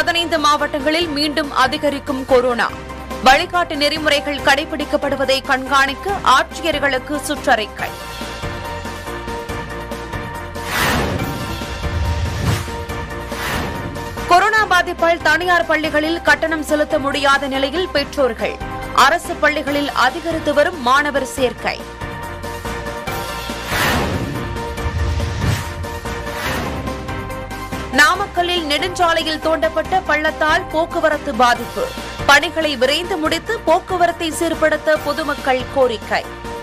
பதினைந்து மாவட்டங்களில் மீண்டும் அதிகரிக்கும் கொரோனா வழிகாட்டு நெறிமுறைகள் கடைபிடிக்கப்படுவதை கண்காணிக்க ஆட்சியர்களுக்கு சுற்றறிக்கை கொரோனா பாதிப்பால் தனியார் பள்ளிகளில் கட்டணம் செலுத்த முடியாத நிலையில் பெற்றோர்கள் அரசு பள்ளிகளில் அதிகரித்து வரும் மாணவர் சேர்க்கை நாமக்கல்லில் நெடுஞ்சாலையில் தோண்டப்பட்ட பள்ளத்தால் போக்குவரத்து பாதிப்பு பணிகளை விரைந்து முடித்து போக்குவரத்தை சீர்படுத்த பொதுமக்கள் கோரிக்கை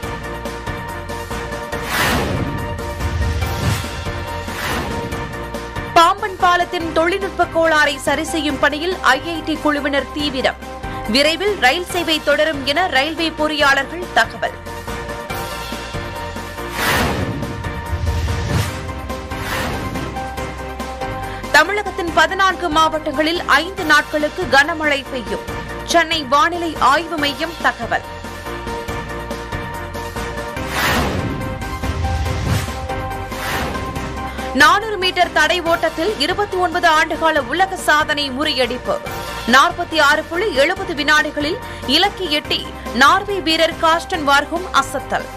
பாம்பன் பாலத்தின் தொழில்நுட்ப கோளாறை சரி செய்யும் பணியில் ஐஐடி குழுவினர் தீவிரம் விரைவில் ரயில் சேவை தொடரும் என ரயில்வே பொறியாளர்கள் தகவல் தமிழகத்தின் பதினான்கு மாவட்டங்களில் ஐந்து நாட்களுக்கு கனமழை பெய்யும் சென்னை வானிலை ஆய்வு மையம் தகவல் நானூறு மீட்டர் தடை ஓட்டத்தில் இருபத்தி ஒன்பது ஆண்டுகால உலக சாதனை முறியடிப்பு நாற்பத்தி ஆறு புள்ளி எழுபது வினாடிகளில் இலக்கு எட்டி நார்வே வீரர் காஸ்டன் வார்கும் அசத்தல்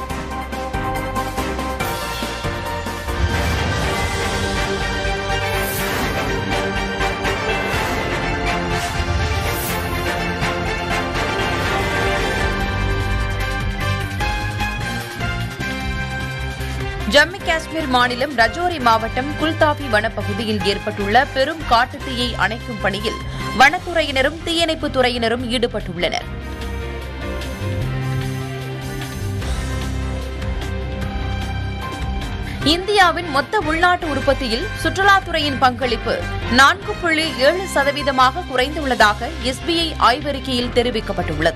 ஜம்மு காஷ்மீர் மாநிலம் ரஜோரி மாவட்டம் குல்தாபி வனப்பகுதியில் ஏற்பட்டுள்ள பெரும் காட்டுத்தீயை அணைக்கும் பணியில் வனத்துறையினரும் தீயணைப்புத் துறையினரும் ஈடுபட்டுள்ளனர் இந்தியாவின் மொத்த உள்நாட்டு உற்பத்தியில் சுற்றுலாத்துறையின் பங்களிப்பு நான்கு புள்ளி ஏழு சதவீதமாக குறைந்துள்ளதாக எஸ்பிஐ ஆய்வறிக்கையில் தெரிவிக்கப்பட்டுள்ளது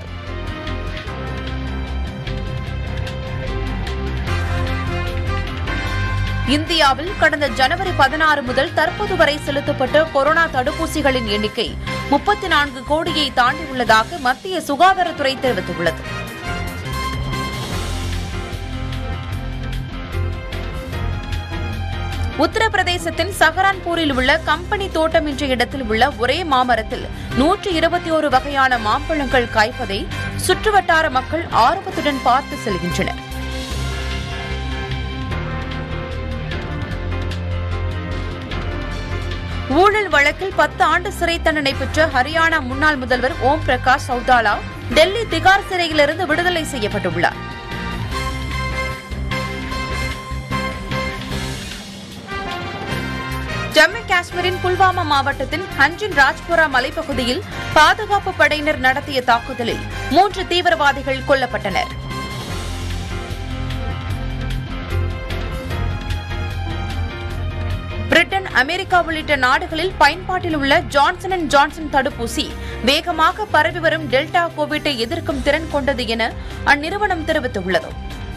இந்தியாவில் கடந்த ஜனவரி பதினாறு முதல் தற்போது வரை செலுத்தப்பட்ட கொரோனா தடுப்பூசிகளின் எண்ணிக்கை முப்பத்தி நான்கு கோடியை தாண்டியுள்ளதாக மத்திய சுகாதாரத்துறை தெரிவித்துள்ளது உத்தரப்பிரதேசத்தின் சஹரான்பூரில் உள்ள கம்பெனி தோட்டம் என்ற இடத்தில் உள்ள ஒரே மாமரத்தில் நூற்று இருபத்தி ஒரு வகையான மாம்பழங்கள் காய்ப்பதை சுற்றுவட்டார மக்கள் ஆர்வத்துடன் பார்த்து செல்கின்றனர் ஊழல் வழக்கில் பத்து ஆண்டு சிறை தண்டனை பெற்ற ஹரியானா முன்னாள் முதல்வர் ஓம் பிரகாஷ் சௌதாலா டெல்லி திகார் சிறையிலிருந்து விடுதலை செய்யப்பட்டுள்ளார் ஜம்மு காஷ்மீரின் புல்வாமா மாவட்டத்தின் ஹஞ்சின் ராஜ்புரா மலைப்பகுதியில் பாதுகாப்பு படையினர் நடத்திய தாக்குதலில் மூன்று தீவிரவாதிகள் கொல்லப்பட்டனர் பிரிட்டன் அமெரிக்கா உள்ளிட்ட நாடுகளில் பயன்பாட்டில் உள்ள ஜான்சன் அண்ட் ஜான்சன் தடுப்பூசி வேகமாக பரவி வரும் டெல்டா கோவிட்டை எதிர்க்கும் திறன் கொண்டது என அந்நிறுவனம் தெரிவித்துள்ளது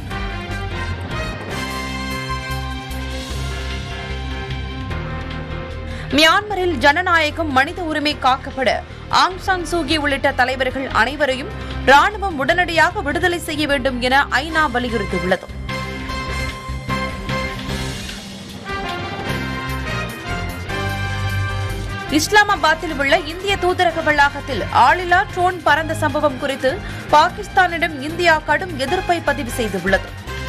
மியான்மரில் ஜனநாயகம் மனித உரிமை காக்கப்பட ஆங் சாங் சூகி உள்ளிட்ட தலைவர்கள் அனைவரையும் ராணுவம் உடனடியாக விடுதலை செய்ய வேண்டும் என ஐநா வலியுறுத்தியுள்ளது இஸ்லாமாபாத்தில் உள்ள இந்திய தூதரக வளாகத்தில் ஆளில்லா ட்ரோன் பறந்த சம்பவம் குறித்து பாகிஸ்தானிடம் இந்தியா கடும் எதிர்ப்பை பதிவு செய்துள்ளது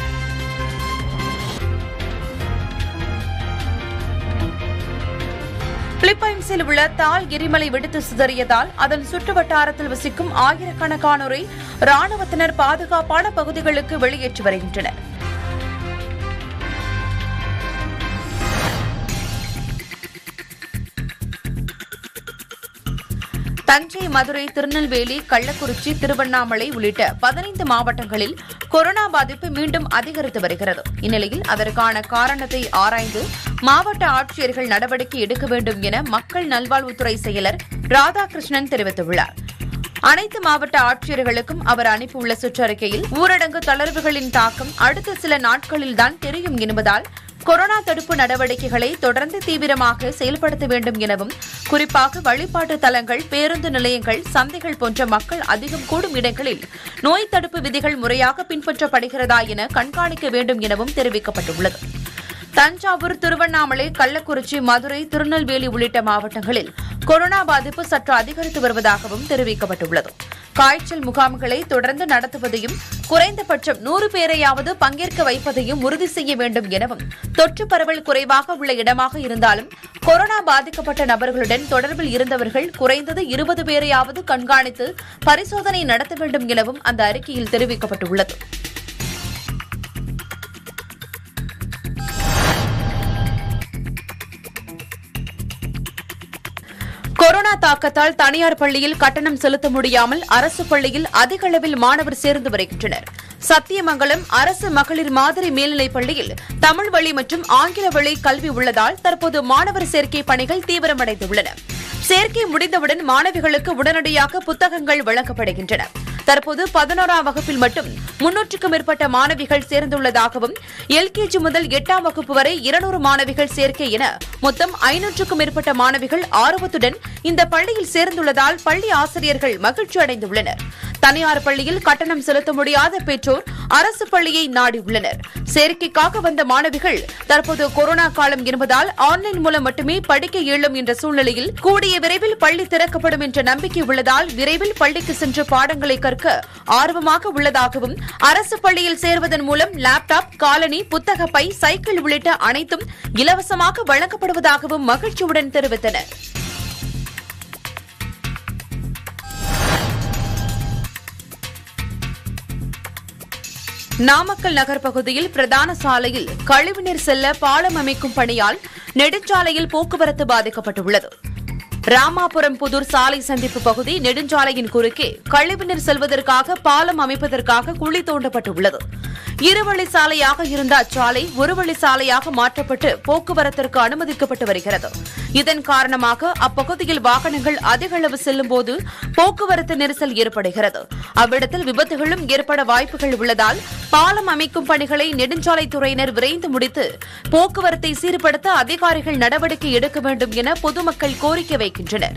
பிலிப்பைன்ஸில் உள்ள தால் எரிமலை வெடித்து சிதறியதால் அதன் சுற்று வட்டாரத்தில் வசிக்கும் ஆயிரக்கணக்கானோரை ராணுவத்தினர் பாதுகாப்பான பகுதிகளுக்கு வெளியேற்றி வருகின்றனர் தஞ்சை மதுரை திருநெல்வேலி கள்ளக்குறிச்சி திருவண்ணாமலை உள்ளிட்ட பதினைந்து மாவட்டங்களில் கொரோனா பாதிப்பு மீண்டும் அதிகரித்து வருகிறது இந்நிலையில் அதற்கான காரணத்தை ஆராய்ந்து மாவட்ட ஆட்சியர்கள் நடவடிக்கை எடுக்க வேண்டும் என மக்கள் நல்வாழ்வுத்துறை செயலர் ராதாகிருஷ்ணன் தெரிவித்துள்ளார் அனைத்து மாவட்ட ஆட்சியர்களுக்கும் அவர் அனுப்பியுள்ள சுற்றறிக்கையில் ஊரடங்கு தளர்வுகளின் தாக்கம் அடுத்த சில நாட்களில்தான் தெரியும் என்பதால் கொரோனா தடுப்பு நடவடிக்கைகளை தொடர்ந்து தீவிரமாக செயல்படுத்த வேண்டும் எனவும் குறிப்பாக வழிபாட்டு தலங்கள் பேருந்து நிலையங்கள் சந்தைகள் போன்ற மக்கள் அதிகம் கூடும் இடங்களில் நோய் தடுப்பு விதிகள் முறையாக பின்பற்றப்படுகிறதா என கண்காணிக்க வேண்டும் எனவும் தெரிவிக்கப்பட்டுள்ளது தஞ்சாவூர் திருவண்ணாமலை கள்ளக்குறிச்சி மதுரை திருநெல்வேலி உள்ளிட்ட மாவட்டங்களில் கொரோனா பாதிப்பு சற்று அதிகரித்து வருவதாகவும் தெரிவிக்கப்பட்டுள்ளது காய்ச்சல் முகாம்களை தொடர்ந்து நடத்துவதையும் குறைந்தபட்சம் நூறு பேரையாவது பங்கேற்க வைப்பதையும் உறுதி செய்ய வேண்டும் எனவும் தொற்று பரவல் குறைவாக உள்ள இடமாக இருந்தாலும் கொரோனா பாதிக்கப்பட்ட நபர்களுடன் தொடர்பில் இருந்தவர்கள் குறைந்தது இருபது பேரையாவது கண்காணித்து பரிசோதனை நடத்த வேண்டும் எனவும் அந்த அறிக்கையில் தெரிவிக்கப்பட்டுள்ளது கொரோனா தாக்கத்தால் தனியார் பள்ளியில் கட்டணம் செலுத்த முடியாமல் அரசு பள்ளியில் அதிக அளவில் மாணவர் சேர்ந்து வருகின்றனர் சத்தியமங்கலம் அரசு மகளிர் மாதிரி மேல்நிலைப் பள்ளியில் தமிழ் வழி மற்றும் ஆங்கில வழி கல்வி உள்ளதால் தற்போது மாணவர் சேர்க்கை பணிகள் தீவிரமடைந்துள்ளன சேர்க்கை முடிந்தவுடன் மாணவிகளுக்கு உடனடியாக புத்தகங்கள் வழங்கப்படுகின்றன தற்போது பதினோராம் வகுப்பில் மட்டும் முன்னூற்றுக்கும் மேற்பட்ட மாணவிகள் சேர்ந்துள்ளதாகவும் எல்கேஜி முதல் எட்டாம் வகுப்பு வரை இருநூறு மாணவிகள் சேர்க்கை என மொத்தம் ஐநூற்றுக்கும் மேற்பட்ட மாணவிகள் ஆர்வத்துடன் இந்த பள்ளியில் சேர்ந்துள்ளதால் பள்ளி ஆசிரியர்கள் மகிழ்ச்சி அடைந்துள்ளனர் தனியார் பள்ளியில் கட்டணம் செலுத்த முடியாத பெற்றோர் அரசு பள்ளியை நாடியுள்ளனர் சேர்க்கைக்காக வந்த மாணவிகள் தற்போது கொரோனா காலம் என்பதால் ஆன்லைன் மூலம் மட்டுமே படிக்க இயலும் என்ற சூழ்நிலையில் கூடிய விரைவில் பள்ளி திறக்கப்படும் என்ற நம்பிக்கை உள்ளதால் விரைவில் பள்ளிக்கு சென்று பாடங்களை கற்க ஆர்வமாக உள்ளதாகவும் அரசு பள்ளியில் சேர்வதன் மூலம் லேப்டாப் காலனி புத்தக பை சைக்கிள் உள்ளிட்ட அனைத்தும் இலவசமாக வழங்கப்படுவதாகவும் மகிழ்ச்சியுடன் தெரிவித்தனர் நாமக்கல் நகர் பகுதியில் பிரதான சாலையில் கழிவுநீர் செல்ல பாலம் அமைக்கும் பணியால் நெடுஞ்சாலையில் போக்குவரத்து பாதிக்கப்பட்டுள்ளது ராமாபுரம் புதூர் சாலை சந்திப்பு பகுதி நெடுஞ்சாலையின் குறுக்கே கழிவுநீர் செல்வதற்காக பாலம் அமைப்பதற்காக குழி தோண்டப்பட்டுள்ளது இருவழி சாலையாக இருந்த அச்சாலை ஒருவழி சாலையாக மாற்றப்பட்டு போக்குவரத்திற்கு அனுமதிக்கப்பட்டு வருகிறது இதன் காரணமாக அப்பகுதியில் வாகனங்கள் அதிக அளவு செல்லும்போது போக்குவரத்து நெரிசல் ஏற்படுகிறது அவ்விடத்தில் விபத்துகளும் ஏற்பட வாய்ப்புகள் உள்ளதால் பாலம் அமைக்கும் பணிகளை நெடுஞ்சாலைத்துறையினர் விரைந்து முடித்து போக்குவரத்தை சீர்படுத்த அதிகாரிகள் நடவடிக்கை எடுக்க வேண்டும் என பொதுமக்கள் கோரிக்கை வைக்கின்றனர்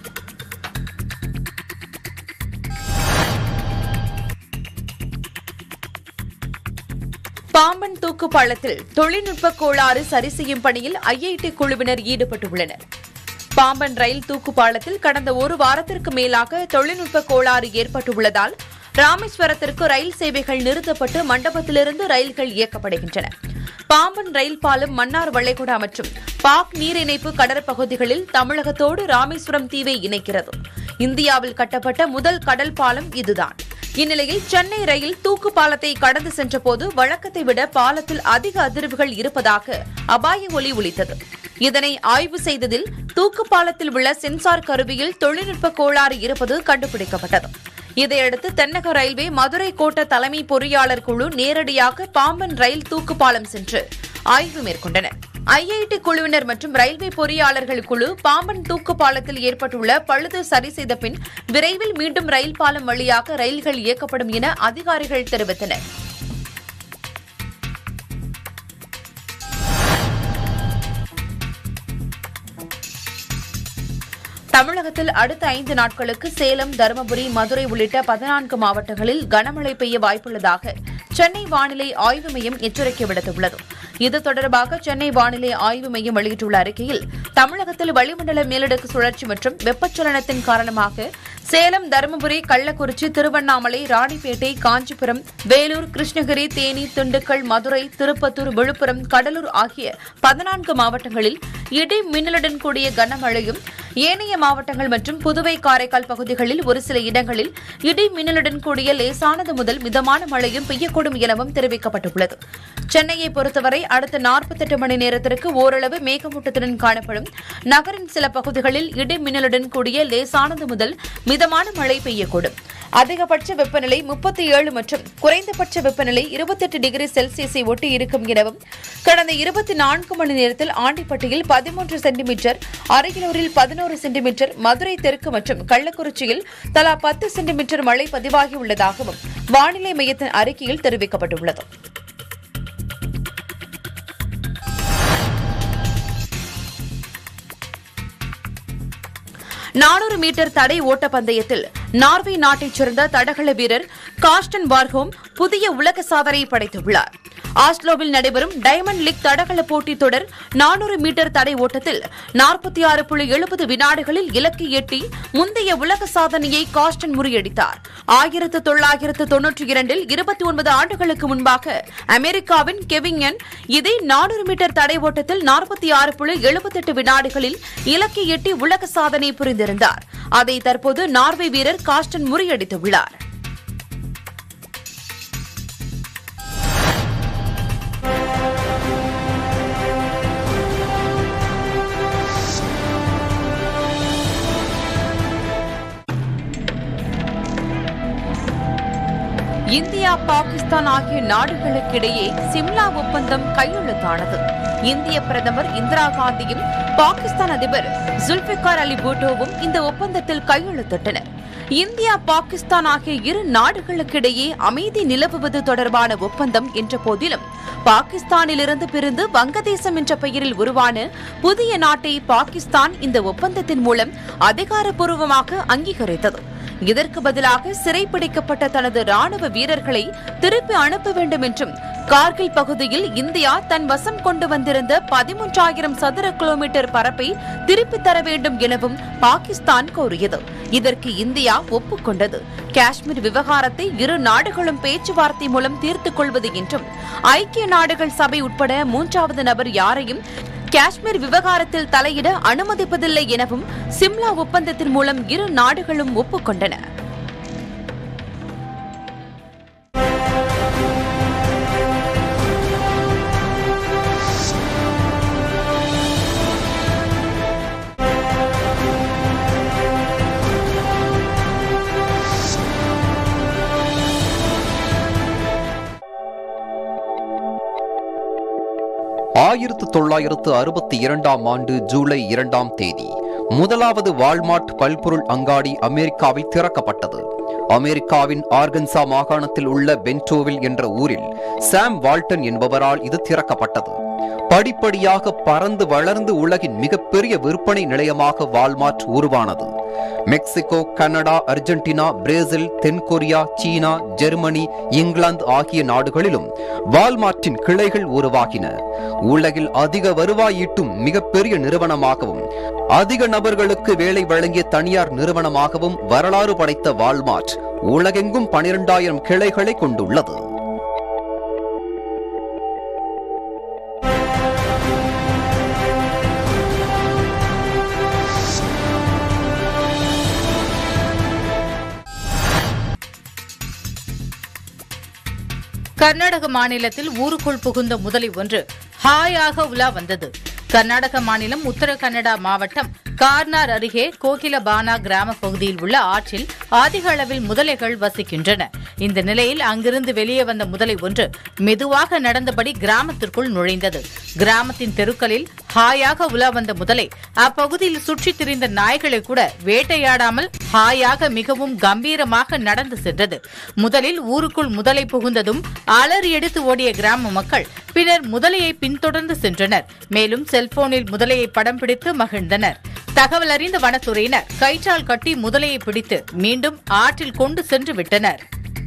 பாம்பன் தூக்கு பாலத்தில் தொழில்நுட்ப கோளாறு சரி செய்யும் பணியில் ஐஐடி குழுவினர் ஈடுபட்டுள்ளனர் பாம்பன் ரயில் தூக்கு பாலத்தில் கடந்த ஒரு வாரத்திற்கு மேலாக தொழில்நுட்ப கோளாறு ஏற்பட்டுள்ளதால் ராமேஸ்வரத்திற்கு ரயில் சேவைகள் நிறுத்தப்பட்டு மண்டபத்திலிருந்து ரயில்கள் இயக்கப்படுகின்றன பாம்பன் ரயில் பாலம் மன்னார் வளைகுடா மற்றும் பாக் நீர் இணைப்பு கடற்பகுதிகளில் தமிழகத்தோடு ராமேஸ்வரம் தீவை இணைக்கிறது இந்தியாவில் கட்டப்பட்ட முதல் கடல் பாலம் இதுதான் இந்நிலையில் சென்னை ரயில் தூக்கு பாலத்தை கடந்து சென்றபோது வழக்கத்தை விட பாலத்தில் அதிக அதிர்வுகள் இருப்பதாக அபாய ஒலி ஒலித்தது இதனை ஆய்வு செய்ததில் தூக்கு பாலத்தில் உள்ள சென்சார் கருவியில் தொழில்நுட்ப கோளாறு இருப்பது கண்டுபிடிக்கப்பட்டது இதையடுத்து தென்னக ரயில்வே மதுரை கோட்ட தலைமை பொறியாளர் குழு நேரடியாக பாம்பன் ரயில் தூக்கு பாலம் சென்று ஆய்வு மேற்கொண்டனர் ஐஐடி குழுவினர் மற்றும் ரயில்வே பொறியாளர்கள் குழு பாம்பன் தூக்கு பாலத்தில் ஏற்பட்டுள்ள பழுது சரி செய்த பின் விரைவில் மீண்டும் ரயில் பாலம் வழியாக ரயில்கள் இயக்கப்படும் என அதிகாரிகள் தெரிவித்தனர் தமிழகத்தில் அடுத்த ஐந்து நாட்களுக்கு சேலம் தருமபுரி மதுரை உள்ளிட்ட பதினான்கு மாவட்டங்களில் கனமழை பெய்ய வாய்ப்புள்ளதாக சென்னை வானிலை ஆய்வு மையம் எச்சரிக்கை விடுத்துள்ளது இது தொடர்பாக சென்னை வானிலை ஆய்வு மையம் வெளியிட்டுள்ள அறிக்கையில் தமிழகத்தில் வளிமண்டல மேலடுக்கு சுழற்சி மற்றும் வெப்பச்சலனத்தின் காரணமாக சேலம் தருமபுரி கள்ளக்குறிச்சி திருவண்ணாமலை ராணிப்பேட்டை காஞ்சிபுரம் வேலூர் கிருஷ்ணகிரி தேனி திண்டுக்கல் மதுரை திருப்பத்தூர் விழுப்புரம் கடலூர் ஆகிய பதினான்கு மாவட்டங்களில் இடி மின்னலுடன் கூடிய கனமழையும் ஏனைய மாவட்டங்கள் மற்றும் புதுவை காரைக்கால் பகுதிகளில் ஒரு சில இடங்களில் இடி மின்னலுடன் கூடிய லேசானது முதல் மிதமான மழையும் பெய்யக்கூடும் எனவும் தெரிவிக்கப்பட்டுள்ளது சென்னையை பொறுத்தவரை அடுத்த நாற்பத்தெட்டு மணி நேரத்திற்கு ஓரளவு மேகமூட்டத்துடன் காணப்படும் நகரின் சில பகுதிகளில் இடி மின்னலுடன் கூடிய லேசானது முதல் மிதமான மழை பெய்யக்கூடும் அதிகபட்ச வெப்பநிலை முப்பத்தி ஏழு மற்றும் குறைந்தபட்ச வெப்பநிலை இருபத்தெட்டு டிகிரி செல்சியஸை ஒட்டி இருக்கும் எனவும் கடந்த இருபத்தி நான்கு மணி நேரத்தில் ஆண்டிப்பட்டியில் பதிமூன்று சென்டிமீட்டர் அரியலூரில் பதினோரு சென்டிமீட்டர் மதுரை தெற்கு மற்றும் கள்ளக்குறிச்சியில் தலா பத்து சென்டிமீட்டர் மழை பதிவாகியுள்ளதாகவும் வானிலை மையத்தின் அறிக்கையில் தெரிவிக்கப்பட்டுள்ளது நானூறு மீட்டர் தடை ஓட்ட பந்தயத்தில் நார்வே நாட்டைச் சேர்ந்த தடகள வீரர் காஸ்டன் வார்ஹோம் புதிய உலக சாதனை படைத்துள்ளார் ஆஸ்லோவில் நடைபெறும் டைமண்ட் லீக் தடகள போட்டித் தொடர் நானூறு மீட்டர் தடை ஓட்டத்தில் நாற்பத்தி ஆறு புள்ளி எழுபது வினாடிகளில் இலக்கு எட்டி முந்தைய உலக சாதனையை காஸ்டன் முறியடித்தார் ஆயிரத்து தொள்ளாயிரத்து தொன்னூற்றி இரண்டில் இருபத்தி ஒன்பது ஆண்டுகளுக்கு முன்பாக அமெரிக்காவின் கெவிங்கன் இதே நானூறு மீட்டர் தடை ஓட்டத்தில் நாற்பத்தி ஆறு புள்ளி எழுபத்தெட்டு வினாடிகளில் இலக்கை எட்டி உலக சாதனை புரிந்திருந்தார் அதை தற்போது நார்வே வீரர் காஸ்டன் முறியடித்துள்ளார் இந்தியா பாகிஸ்தான் ஆகிய நாடுகளுக்கிடையே சிம்லா ஒப்பந்தம் கையெழுத்தானது இந்திய பிரதமர் இந்திரா காந்தியும் பாகிஸ்தான் அதிபர் ஜுல்பிகார் அலி பூட்டோவும் இந்த ஒப்பந்தத்தில் கையெழுத்திட்டனர் இந்தியா பாகிஸ்தான் ஆகிய இரு நாடுகளுக்கிடையே அமைதி நிலவுவது தொடர்பான ஒப்பந்தம் என்ற போதிலும் பாகிஸ்தானிலிருந்து பிரிந்து வங்கதேசம் என்ற பெயரில் உருவான புதிய நாட்டை பாகிஸ்தான் இந்த ஒப்பந்தத்தின் மூலம் அதிகாரப்பூர்வமாக அங்கீகரித்தது இதற்கு பதிலாக சிறைப்பிடிக்கப்பட்ட தனது ராணுவ வீரர்களை திருப்பி அனுப்ப வேண்டும் என்றும் கார்கில் பகுதியில் இந்தியா தன் வசம் கொண்டு வந்திருந்த பதிமூன்றாயிரம் சதுர கிலோமீட்டர் பரப்பை திருப்பித் தர வேண்டும் எனவும் பாகிஸ்தான் கோரியது இதற்கு இந்தியா ஒப்புக்கொண்டது காஷ்மீர் விவகாரத்தை இரு நாடுகளும் பேச்சுவார்த்தை மூலம் தீர்த்துக் கொள்வது என்றும் ஐக்கிய நாடுகள் சபை உட்பட மூன்றாவது நபர் யாரையும் காஷ்மீர் விவகாரத்தில் தலையிட அனுமதிப்பதில்லை எனவும் சிம்லா ஒப்பந்தத்தின் மூலம் இரு நாடுகளும் ஒப்புக்கொண்டன ஆயிரத்து தொள்ளாயிரத்து அறுபத்தி இரண்டாம் ஆண்டு ஜூலை இரண்டாம் தேதி முதலாவது வால்மார்ட் பல்பொருள் அங்காடி அமெரிக்காவில் திறக்கப்பட்டது அமெரிக்காவின் ஆர்கன்சா மாகாணத்தில் உள்ள பென்டோவில் என்ற ஊரில் சாம் வால்டன் என்பவரால் இது திறக்கப்பட்டது படிப்படியாக பறந்து வளர்ந்து உலகின் மிகப்பெரிய விற்பனை நிலையமாக வால்மார்ட் உருவானது மெக்சிகோ கனடா அர்ஜென்டினா பிரேசில் தென்கொரியா சீனா ஜெர்மனி இங்கிலாந்து ஆகிய நாடுகளிலும் வால்மார்ட்டின் கிளைகள் உருவாகின உலகில் அதிக வருவாய் ஈட்டும் மிகப்பெரிய நிறுவனமாகவும் அதிக நபர்களுக்கு வேலை வழங்கிய தனியார் நிறுவனமாகவும் வரலாறு படைத்த வால்மார்ட் உலகெங்கும் பனிரெண்டாயிரம் கிளைகளை கொண்டுள்ளது கர்நாடக மாநிலத்தில் ஊருக்குள் புகுந்த முதலை ஒன்று ஹாயாக உலா வந்தது கர்நாடக மாநிலம் உத்தர கன்னடா மாவட்டம் கார்னார் அருகே கோகிலபானா கிராம பகுதியில் உள்ள ஆற்றில் அதிக அளவில் முதலைகள் வசிக்கின்றன இந்த நிலையில் அங்கிருந்து வெளியே வந்த முதலை ஒன்று மெதுவாக நடந்தபடி கிராமத்திற்குள் நுழைந்தது கிராமத்தின் தெருக்களில் ஹாயாக உலா வந்த முதலை அப்பகுதியில் சுற்றித் திரிந்த நாய்களை கூட வேட்டையாடாமல் ஹாயாக மிகவும் கம்பீரமாக நடந்து சென்றது முதலில் ஊருக்குள் முதலை புகுந்ததும் அலறி எடுத்து ஓடிய கிராம மக்கள் பின்னர் முதலையை பின்தொடர்ந்து சென்றனர் மேலும் செல்போனில் முதலையை படம் பிடித்து மகிழ்ந்தனர் தகவல் அறிந்த வனத்துறையினர் கயிற்றால் கட்டி முதலையை பிடித்து மீண்டும் ஆற்றில் கொண்டு சென்று விட்டனர்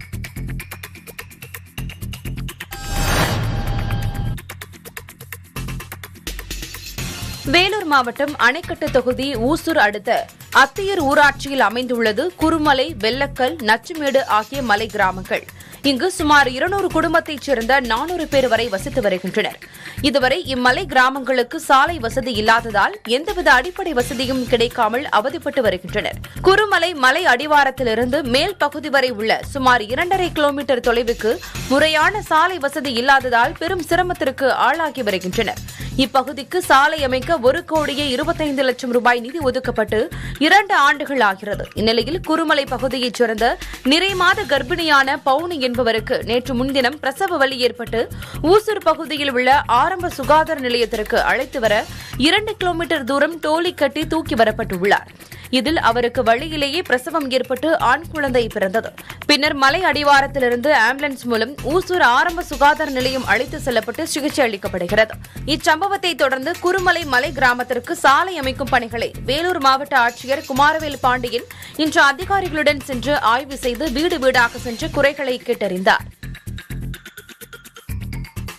வேலூர் மாவட்டம் அணைக்கட்டு தொகுதி ஊசூர் அடுத்த அத்தியர் ஊராட்சியில் அமைந்துள்ளது குருமலை வெள்ளக்கல் நச்சுமேடு ஆகிய மலை கிராமங்கள் இங்கு சுமார் இருநூறு குடும்பத்தைச் சேர்ந்த நானூறு பேர் வரை வசித்து வருகின்றனர் இதுவரை இம்மலை கிராமங்களுக்கு சாலை வசதி இல்லாததால் எந்தவித அடிப்படை வசதியும் கிடைக்காமல் அவதிப்பட்டு வருகின்றனர் குருமலை மலை அடிவாரத்திலிருந்து மேல் பகுதி வரை உள்ள சுமார் இரண்டரை கிலோமீட்டர் தொலைவுக்கு முறையான சாலை வசதி இல்லாததால் பெரும் சிரமத்திற்கு ஆளாகி வருகின்றனர் இப்பகுதிக்கு சாலை அமைக்க ஒரு கோடியே இருபத்தைந்து லட்சம் ரூபாய் நிதி ஒதுக்கப்பட்டு இரண்டு ஆண்டுகள் ஆகிறது இந்நிலையில் குருமலை பகுதியைச் சேர்ந்த நிறை மாத கர்ப்பிணியான பவுனி என்பவருக்கு நேற்று முன்தினம் பிரசவ வலி ஏற்பட்டு ஊசூர் பகுதியில் உள்ள ஆரம்ப சுகாதார நிலையத்திற்கு அழைத்து வர இரண்டு கிலோமீட்டர் தூரம் டோலி கட்டி தூக்கி வரப்பட்டுள்ளார் இதில் அவருக்கு வழியிலேயே பிரசவம் ஏற்பட்டு ஆண் குழந்தை பிறந்தது பின்னர் மலை அடிவாரத்திலிருந்து ஆம்புலன்ஸ் மூலம் ஊசூர் ஆரம்ப சுகாதார நிலையம் அழைத்து செல்லப்பட்டு சிகிச்சை அளிக்கப்படுகிறது இச்சம்பவத்தை தொடர்ந்து குருமலை மலை கிராமத்திற்கு சாலை அமைக்கும் பணிகளை வேலூர் மாவட்ட ஆட்சியர் குமாரவேல் பாண்டியன் இன்று அதிகாரிகளுடன் சென்று ஆய்வு செய்து வீடு வீடாக சென்று குறைகளை கேட்டறிந்தார்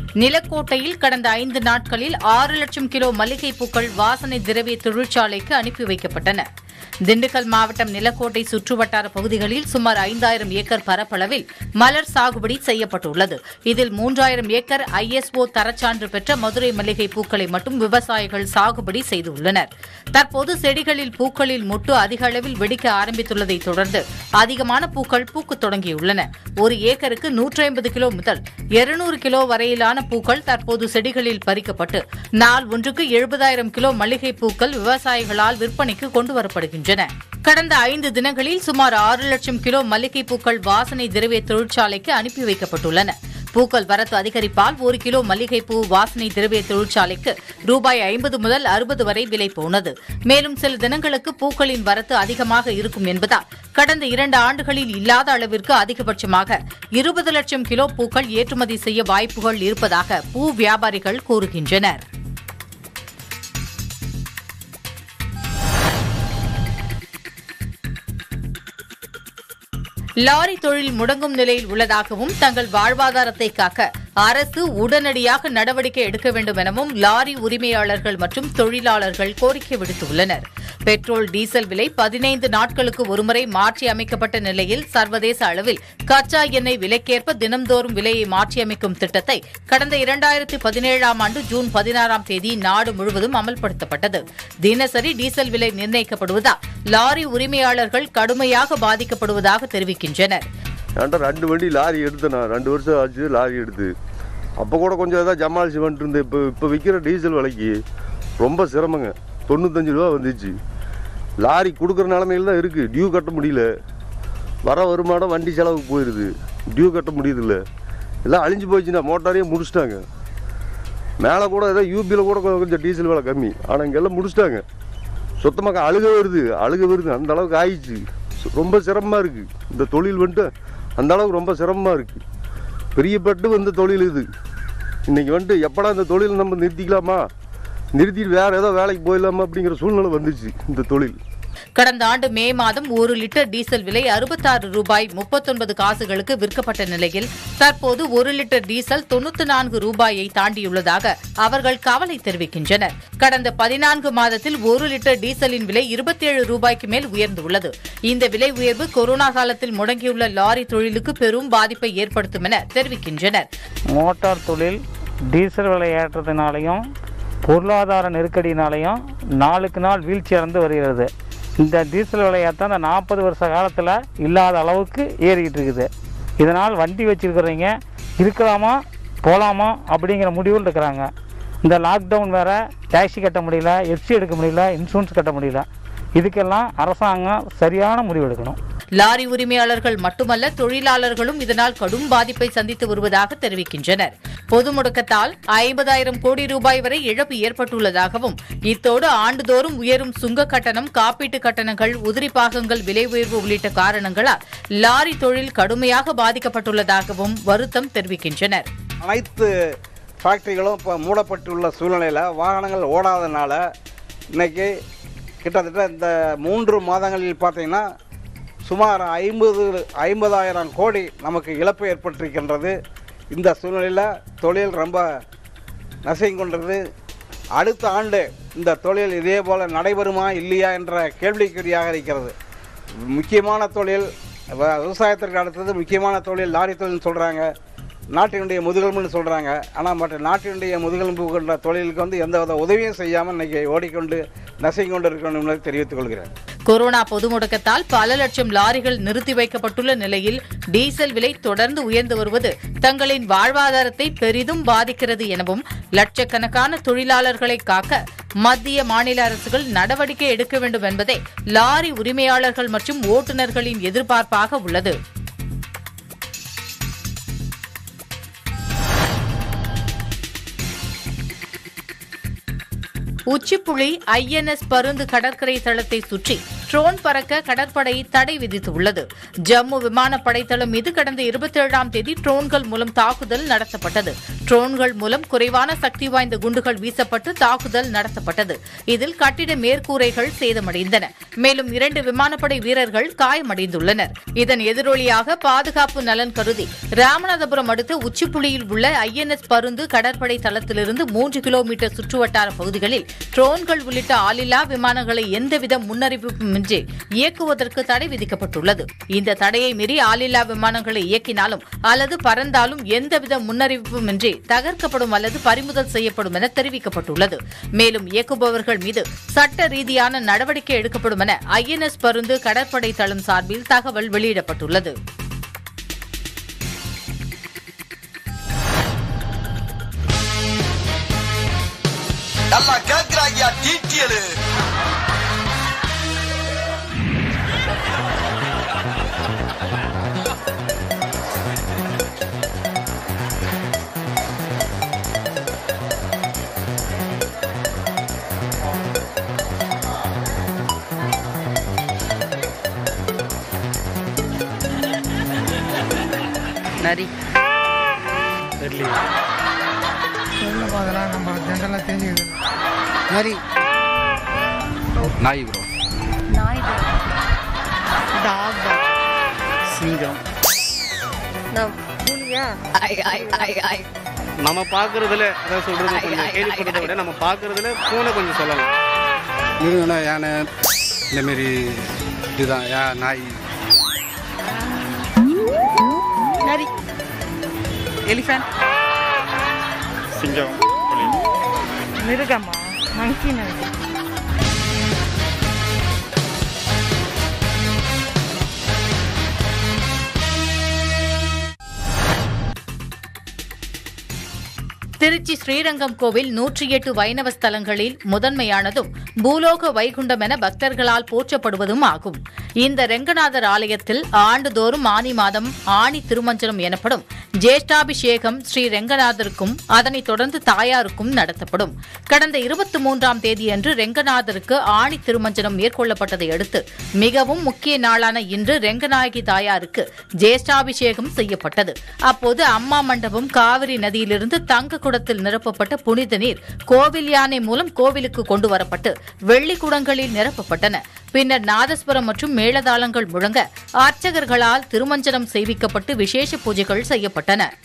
நிலக்கோட்டையில் கடந்த ஐந்து நாட்களில் ஆறு லட்சம் கிலோ மல்லிகை பூக்கள் வாசனை திரவிய தொழிற்சாலைக்கு அனுப்பி வைக்கப்பட்டன திண்டுக்கல் மாவட்டம் நிலக்கோட்டை சுற்றுவட்டார பகுதிகளில் சுமார் ஐந்தாயிரம் ஏக்கர் பரப்பளவில் மலர் சாகுபடி செய்யப்பட்டுள்ளது இதில் மூன்றாயிரம் ஏக்கர் ஐஎஸ்ஓ தரச்சான்று பெற்ற மதுரை மல்லிகை பூக்களை மட்டும் விவசாயிகள் சாகுபடி செய்துள்ளனர் தற்போது செடிகளில் பூக்களில் முட்டு அதிக அளவில் வெடிக்க ஆரம்பித்துள்ளதை தொடர்ந்து அதிகமான பூக்கள் பூக்கத் தொடங்கியுள்ளன ஒரு ஏக்கருக்கு நூற்றி ஐம்பது கிலோ முதல் இருநூறு கிலோ வரையிலான பூக்கள் தற்போது செடிகளில் பறிக்கப்பட்டு நாள் ஒன்றுக்கு எழுபதாயிரம் கிலோ மல்லிகை பூக்கள் விவசாயிகளால் விற்பனைக்கு கொண்டு வரப்படுகின்றன கடந்த ஐந்து தினங்களில் சுமார் ஆறு லட்சம் கிலோ மல்லிகை பூக்கள் வாசனை திரவிய தொழிற்சாலைக்கு அனுப்பி வைக்கப்பட்டுள்ளன பூக்கள் வரத்து அதிகரிப்பால் ஒரு கிலோ மல்லிகை பூ வாசனை திரவிய தொழிற்சாலைக்கு ரூபாய் ஐம்பது முதல் அறுபது வரை விலை போனது மேலும் சில தினங்களுக்கு பூக்களின் வரத்து அதிகமாக இருக்கும் என்பதால் கடந்த இரண்டு ஆண்டுகளில் இல்லாத அளவிற்கு அதிகபட்சமாக இருபது லட்சம் கிலோ பூக்கள் ஏற்றுமதி செய்ய வாய்ப்புகள் இருப்பதாக பூ வியாபாரிகள் கூறுகின்றனர் லாரி தொழில் முடங்கும் நிலையில் உள்ளதாகவும் தங்கள் வாழ்வாதாரத்தை காக்க அரசு உடனடியாக நடவடிக்கை எடுக்க வேண்டும் எனவும் லாரி உரிமையாளர்கள் மற்றும் தொழிலாளர்கள் கோரிக்கை விடுத்துள்ளனர் பெட்ரோல் டீசல் விலை பதினைந்து நாட்களுக்கு ஒருமுறை மாற்றி அமைக்கப்பட்ட நிலையில் சர்வதேச அளவில் கச்சா எண்ணெய் விலைக்கேற்ப தினம்தோறும் விலையை மாற்றியமைக்கும் திட்டத்தை கடந்த இரண்டாயிரத்து பதினேழாம் ஆண்டு ஜூன் பதினாறாம் தேதி நாடு முழுவதும் அமல்படுத்தப்பட்டது தினசரி டீசல் விலை நிர்ணயிக்கப்படுவதால் லாரி உரிமையாளர்கள் கடுமையாக பாதிக்கப்படுவதாக தெரிவிக்கின்றனர் ஏன்டா ரெண்டு வண்டி லாரி எடுத்தேன் நான் ரெண்டு வருஷம் ஆச்சு லாரி எடுத்து அப்போ கூட கொஞ்சம் ஏதாவது ஜமாலிச்சு வந்துட்டு இருந்தேன் இப்போ இப்போ விற்கிற டீசல் விலைக்கு ரொம்ப சிரமங்க தொண்ணூத்தஞ்சு ரூபா வந்துச்சு லாரி கொடுக்குற நிலமையில தான் இருக்குது டியூ கட்ட முடியல வர வருமானம் வண்டி செலவுக்கு போயிடுது டியூ கட்ட முடியுதில்ல எல்லாம் அழிஞ்சு போச்சுன்னா மோட்டாரையே முடிச்சிட்டாங்க மேலே கூட ஏதோ யூபியில் கூட கொ- கொஞ்சம் டீசல் விலை கம்மி ஆனால் இங்கெல்லாம் முடிச்சிட்டாங்க சுத்தமாக அழுக வருது அழுக வருது அந்த அளவுக்கு ஆயிடுச்சு சு- ரொம்ப சிரமமாக இருக்குது இந்த தொழில் வந்துட்டு அந்த அளவுக்கு ரொம்ப சிரமமாக இருக்குது பிரியப்பட்டு வந்த தொழில் இது இன்னைக்கு வந்துட்டு எப்படா இந்த தொழில் நம்ம நிறுத்திக்கலாமா நிறுத்திட்டு வேற ஏதோ வேலைக்கு போயிடலாமா அப்படிங்கிற சூழ்நிலை வந்துச்சு இந்த தொழில் கடந்த ஆண்டு மே மாதம் ஒரு லிட்டர் டீசல் விலை அறுபத்தாறு ரூபாய் முப்பத்தொன்பது காசுகளுக்கு விற்கப்பட்ட நிலையில் தற்போது ஒரு லிட்டர் டீசல் தொண்ணூத்தி நான்கு ரூபாயை தாண்டியுள்ளதாக அவர்கள் கவலை தெரிவிக்கின்றனர் கடந்த பதினான்கு மாதத்தில் ஒரு லிட்டர் டீசலின் விலை இருபத்தேழு ரூபாய்க்கு மேல் உயர்ந்துள்ளது இந்த விலை உயர்வு கொரோனா காலத்தில் முடங்கியுள்ள லாரி தொழிலுக்கு பெரும் பாதிப்பை ஏற்படுத்தும் என தெரிவிக்கின்றனர் மோட்டார் தொழில் டீசல் விலை ஏற்றத்தினாலையும் பொருளாதார நெருக்கடியினாலையும் நாளுக்கு நாள் வீழ்ச்சி அடைந்து வருகிறது இந்த டீசல் விலையேற்றம் இந்த நாற்பது வருஷ காலத்தில் இல்லாத அளவுக்கு ஏறிக்கிட்டு இருக்குது இதனால் வண்டி வச்சுருக்கிறவங்க இருக்கலாமா போகலாமா அப்படிங்கிற முடிவில் இருக்கிறாங்க இந்த லாக்டவுன் வேறு டாக்ஸி கட்ட முடியல எஃப்சி எடுக்க முடியல இன்சூரன்ஸ் கட்ட முடியல இதுக்கெல்லாம் அரசாங்கம் சரியான முடிவு எடுக்கணும் லாரி உரிமையாளர்கள் மட்டுமல்ல தொழிலாளர்களும் இதனால் கடும் பாதிப்பை சந்தித்து வருவதாக தெரிவிக்கின்றனர் பொது முடக்கத்தால் ஐம்பதாயிரம் கோடி ரூபாய் வரை இழப்பு ஏற்பட்டுள்ளதாகவும் இத்தோடு ஆண்டுதோறும் உயரும் சுங்க கட்டணம் காப்பீட்டு கட்டணங்கள் உதிரி பாகங்கள் விலை உயர்வு உள்ளிட்ட காரணங்களால் லாரி தொழில் கடுமையாக பாதிக்கப்பட்டுள்ளதாகவும் வருத்தம் தெரிவிக்கின்றனர் அனைத்து ஃபேக்ட்ரிகளும் இப்போ மூடப்பட்டுள்ள சூழ்நிலையில் வாகனங்கள் ஓடாதனால இன்னைக்கு கிட்டத்தட்ட இந்த மூன்று மாதங்களில் பார்த்தீங்கன்னா சுமார் ஐம்பது ஐம்பதாயிரம் கோடி நமக்கு இழப்பு ஏற்பட்டிருக்கின்றது இந்த சூழ்நிலையில் தொழில் ரொம்ப நசிங்கொண்டது அடுத்த ஆண்டு இந்த தொழில் இதே போல் நடைபெறுமா இல்லையா என்ற கேள்விக்குறியாக இருக்கிறது முக்கியமான தொழில் வ- விவசாயத்திற்கு அடுத்தது முக்கியமான தொழில் லாரி தொழில்னு சொல்கிறாங்க நாட்டினுடைய முதுகெலும்புன்னு சொல்கிறாங்க ஆனால் மற்ற நாட்டினுடைய முதுகெலும்பு கொண்ட தொழிலுக்கு வந்து எந்தவித உதவியும் செய்யாமல் இன்னைக்கு ஓடிக்கொண்டு நசிங் கொண்டு இருக்கணும் என்பதை தெரிவித்துக் கொள்கிறேன் கொரோனா பொது முடக்கத்தால் பல லட்சம் லாரிகள் நிறுத்தி வைக்கப்பட்டுள்ள நிலையில் டீசல் விலை தொடர்ந்து உயர்ந்து வருவது தங்களின் வாழ்வாதாரத்தை பெரிதும் பாதிக்கிறது எனவும் லட்சக்கணக்கான தொழிலாளர்களை காக்க மத்திய மாநில அரசுகள் நடவடிக்கை எடுக்க வேண்டும் என்பதே லாரி உரிமையாளர்கள் மற்றும் ஓட்டுநர்களின் எதிர்பார்ப்பாக உள்ளது உச்சிப்புளி ஐஎன்எஸ் பருந்து கடற்கரை தளத்தை சுற்றி ட்ரோன் பறக்க கடற்படை தடை விதித்துள்ளது ஜம்மு விமானப்படை தளம் மீது கடந்த இருபத்தேழாம் தேதி ட்ரோன்கள் மூலம் தாக்குதல் நடத்தப்பட்டது ட்ரோன்கள் மூலம் குறைவான சக்தி வாய்ந்த குண்டுகள் வீசப்பட்டு தாக்குதல் நடத்தப்பட்டது இதில் கட்டிட மேற்கூரைகள் சேதமடைந்தன மேலும் இரண்டு விமானப்படை வீரர்கள் காயமடைந்துள்ளனர் இதன் எதிரொலியாக பாதுகாப்பு நலன் கருதி ராமநாதபுரம் அடுத்த உச்சிப்புளியில் உள்ள ஐஎன்எஸ் பருந்து கடற்படை தளத்திலிருந்து மூன்று கிலோமீட்டர் சுற்றுவட்டார பகுதிகளில் ட்ரோன்கள் உள்ளிட்ட ஆளில்லா விமானங்களை எந்தவித முன்னறிவிப்புமின்றி இயக்குவதற்கு தடை விதிக்கப்பட்டுள்ளது இந்த தடையை மீறி ஆளில்லா விமானங்களை இயக்கினாலும் அல்லது பறந்தாலும் எந்தவித முன்னறிவிப்புமின்றி தகர்க்கப்படும் அல்லது பறிமுதல் செய்யப்படும் என தெரிவிக்கப்பட்டுள்ளது மேலும் இயக்குபவர்கள் மீது சட்ட ரீதியான நடவடிக்கை எடுக்கப்படும் என ஐஎன்எஸ் பருந்து கடற்படை தளம் சார்பில் தகவல் வெளியிடப்பட்டுள்ளது நல்லா கேக்குறாங்கயா டீட்டியலு நரி அதெல்லாம் நம்ம ஜென்ரலாக தெரிஞ்சுக்கிறது நரி நாய் ப்ரோ டாக் சிங்கம் நம்ம பார்க்கறதுல அதான் சொல்றது கொஞ்சம் கேள்விப்படுறதை விட நம்ம பார்க்கறதுல பூனை கொஞ்சம் சொல்லலாம் மிருகம்னா யானை இந்தமாரி இதுதான் யா நாய் எலிஃபண்ட் சிங்கம் மிருகமா மங்கி திருச்சி ஸ்ரீரங்கம் கோவில் நூற்றி எட்டு வைணவ ஸ்தலங்களில் முதன்மையானதும் பூலோக வைகுண்டம் என பக்தர்களால் போற்றப்படுவதும் ஆகும் இந்த ரெங்கநாதர் ஆலயத்தில் ஆண்டுதோறும் ஆனி மாதம் ஆணி திருமஞ்சனம் எனப்படும் ஜேஷ்டாபிஷேகம் ஸ்ரீ ரெங்கநாதருக்கும் அதனைத் தொடர்ந்து தாயாருக்கும் நடத்தப்படும் கடந்த இருபத்தி மூன்றாம் தேதியன்று ரெங்கநாதருக்கு ஆணி திருமஞ்சனம் மேற்கொள்ளப்பட்டதை அடுத்து மிகவும் முக்கிய நாளான இன்று ரெங்கநாயகி தாயாருக்கு ஜேஷ்டாபிஷேகம் செய்யப்பட்டது அப்போது அம்மா மண்டபம் காவிரி நதியிலிருந்து தங்க குடத்தில் நிரப்பப்பட்ட புனித நீர் கோவில் யானை மூலம் கோவிலுக்கு கொண்டு வரப்பட்டு வெள்ளி குடங்களில் நிரப்பப்பட்டன பின்னர் நாதஸ்வரம் மற்றும் மேளதாளங்கள் முழங்க அர்ச்சகர்களால் திருமஞ்சனம் செய்விக்கப்பட்டு விசேஷ பூஜைகள் செய்யப்பட்டன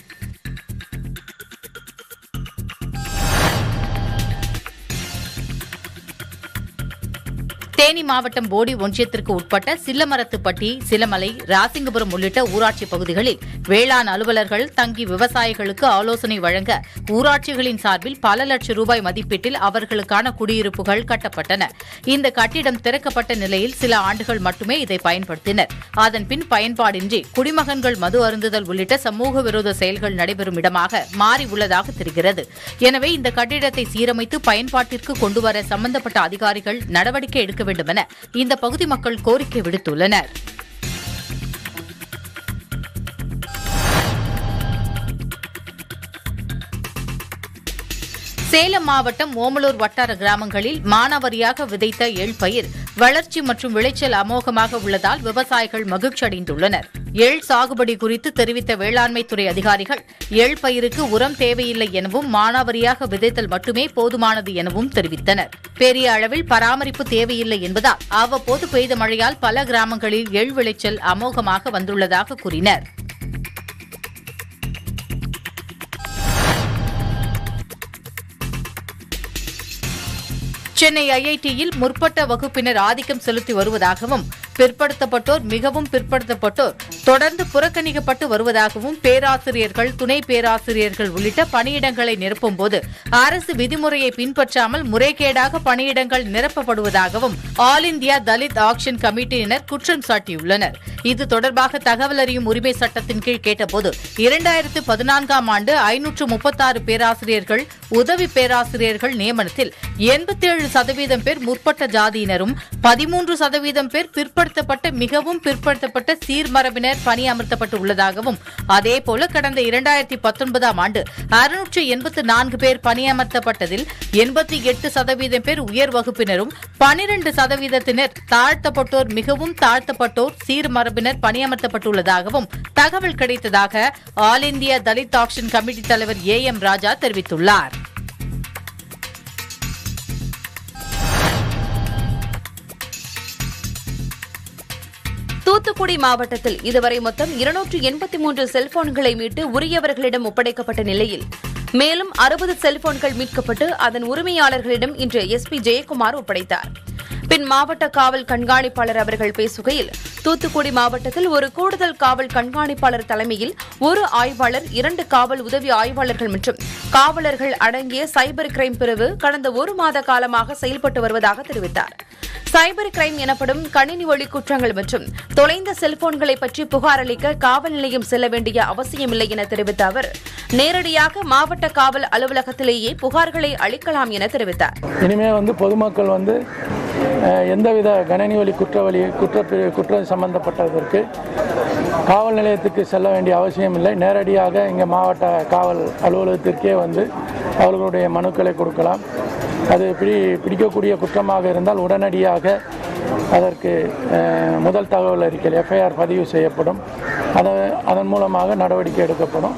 தேனி மாவட்டம் போடி ஒன்றியத்திற்கு உட்பட்ட சில்லமரத்துப்பட்டி சிலமலை ராசிங்கபுரம் உள்ளிட்ட ஊராட்சி பகுதிகளில் வேளாண் அலுவலர்கள் தங்கி விவசாயிகளுக்கு ஆலோசனை வழங்க ஊராட்சிகளின் சார்பில் பல லட்சம் ரூபாய் மதிப்பீட்டில் அவர்களுக்கான குடியிருப்புகள் கட்டப்பட்டன இந்த கட்டிடம் திறக்கப்பட்ட நிலையில் சில ஆண்டுகள் மட்டுமே இதை பயன்படுத்தினர் அதன் பின் பயன்பாடின்றி குடிமகன்கள் மது அருந்துதல் உள்ளிட்ட சமூக விரோத செயல்கள் நடைபெறும் இடமாக மாறி உள்ளதாக தெரிகிறது எனவே இந்த கட்டிடத்தை சீரமைத்து பயன்பாட்டிற்கு கொண்டுவர சம்பந்தப்பட்ட அதிகாரிகள் நடவடிக்கை எடுக்க வேண்டும் என இந்த பகுதி மக்கள் கோரிக்கை விடுத்துள்ளனர் சேலம் மாவட்டம் ஓமலூர் வட்டார கிராமங்களில் மானாவாரியாக விதைத்த எள் பயிர் வளர்ச்சி மற்றும் விளைச்சல் அமோகமாக உள்ளதால் விவசாயிகள் மகிழ்ச்சி அடைந்துள்ளனர் எள் சாகுபடி குறித்து தெரிவித்த வேளாண்மை துறை அதிகாரிகள் எள் பயிருக்கு உரம் தேவையில்லை எனவும் மானாவாரியாக விதைத்தல் மட்டுமே போதுமானது எனவும் தெரிவித்தனர் பெரிய அளவில் பராமரிப்பு தேவையில்லை என்பதால் அவ்வப்போது பெய்த மழையால் பல கிராமங்களில் எள் விளைச்சல் அமோகமாக வந்துள்ளதாக கூறினர் சென்னை ஐஐடியில் முற்பட்ட வகுப்பினர் ஆதிக்கம் செலுத்தி வருவதாகவும் பிற்படுத்தப்பட்டோர் மிகவும் பிற்படுத்தப்பட்டோர் தொடர்ந்து புறக்கணிக்கப்பட்டு வருவதாகவும் பேராசிரியர்கள் துணை பேராசிரியர்கள் உள்ளிட்ட பணியிடங்களை நிரப்பும்போது அரசு விதிமுறையை பின்பற்றாமல் முறைகேடாக பணியிடங்கள் நிரப்பப்படுவதாகவும் ஆல் இந்தியா தலித் ஆக்ஷன் கமிட்டியினர் குற்றம் சாட்டியுள்ளனர் இது தொடர்பாக தகவல் அறியும் உரிமை சட்டத்தின் கீழ் கேட்டபோது இரண்டாயிரத்து பதினான்காம் ஆண்டு ஐநூற்று முப்பத்தாறு பேராசிரியர்கள் உதவி பேராசிரியர்கள் நியமனத்தில் எண்பத்தேழு சதவீதம் பேர் முற்பட்ட ஜாதியினரும் பதிமூன்று சதவீதம் பேர் பிற்பட்ட பிற்படுத்தப்பட்ட மிகவும் பிற்படுத்தப்பட்ட சீர்மரபினர் பணியமர்த்தப்பட்டு உள்ளதாகவும் அதேபோல கடந்த இரண்டாயிரத்தி பத்தொன்பதாம் ஆண்டு அறுநூற்று எண்பத்து நான்கு பேர் பணியமர்த்தப்பட்டதில் எண்பத்தி எட்டு சதவீதம் பேர் உயர் வகுப்பினரும் பனிரண்டு சதவீதத்தினர் தாழ்த்தப்பட்டோர் மிகவும் தாழ்த்தப்பட்டோர் சீர்மரபினர் பணியமர்த்தப்பட்டுள்ளதாகவும் தகவல் கிடைத்ததாக all India Dalit action committee தலைவர் ஏ எம் ராஜா தெரிவித்துள்ளார் தூத்துக்குடி மாவட்டத்தில் இதுவரை மொத்தம் இருநூற்று எண்பத்தி மூன்று செல்போன்களை மீட்டு உரியவர்களிடம் ஒப்படைக்கப்பட்ட நிலையில் மேலும் அறுபது செல்போன்கள் மீட்கப்பட்டு அதன் உரிமையாளர்களிடம் இன்று எஸ்பி ஜெயக்குமார் ஒப்படைத்தார் பின் மாவட்ட காவல் கண்காணிப்பாளர் அவர்கள் பேசுகையில் தூத்துக்குடி மாவட்டத்தில் ஒரு கூடுதல் காவல் கண்காணிப்பாளர் தலைமையில் ஒரு ஆய்வாளர் இரண்டு காவல் உதவி ஆய்வாளர்கள் மற்றும் காவலர்கள் அடங்கிய சைபர் கிரைம் பிரிவு கடந்த ஒரு மாத காலமாக செயல்பட்டு வருவதாக தெரிவித்தார் சைபர் கிரைம் எனப்படும் கணினி ஒளி குற்றங்கள் மற்றும் தொலைந்த செல்போன்களை பற்றி புகார் அளிக்க காவல் நிலையம் செல்ல வேண்டிய அவசியமில்லை என தெரிவித்த அவர் நேரடியாக மாவட்ட காவல் அலுவலகத்திலேயே புகார்களை அளிக்கலாம் என தெரிவித்தார் இனிமே வந்து பொதுமக்கள் வந்து அஹ், எந்தவித கணனி வழி குற்றவழி குற்ற குற்றம் சம்பந்தப்பட்டதற்கு காவல் நிலையத்துக்கு செல்ல வேண்டிய அவசியம் இல்லை நேரடியாக இங்கே மாவட்ட காவல் அலுவலகத்திற்கே வந்து அவர்களுடைய மனுக்களை கொடுக்கலாம் அது பிடி பிடிக்கக்கூடிய குற்றமாக இருந்தால் உடனடியாக அதற்கு அஹ், முதல் தகவல் அறிக்கை எஃப்ஐஆர் பதிவு செய்யப்படும் அதை அதன் மூலமாக நடவடிக்கை எடுக்கப்படும்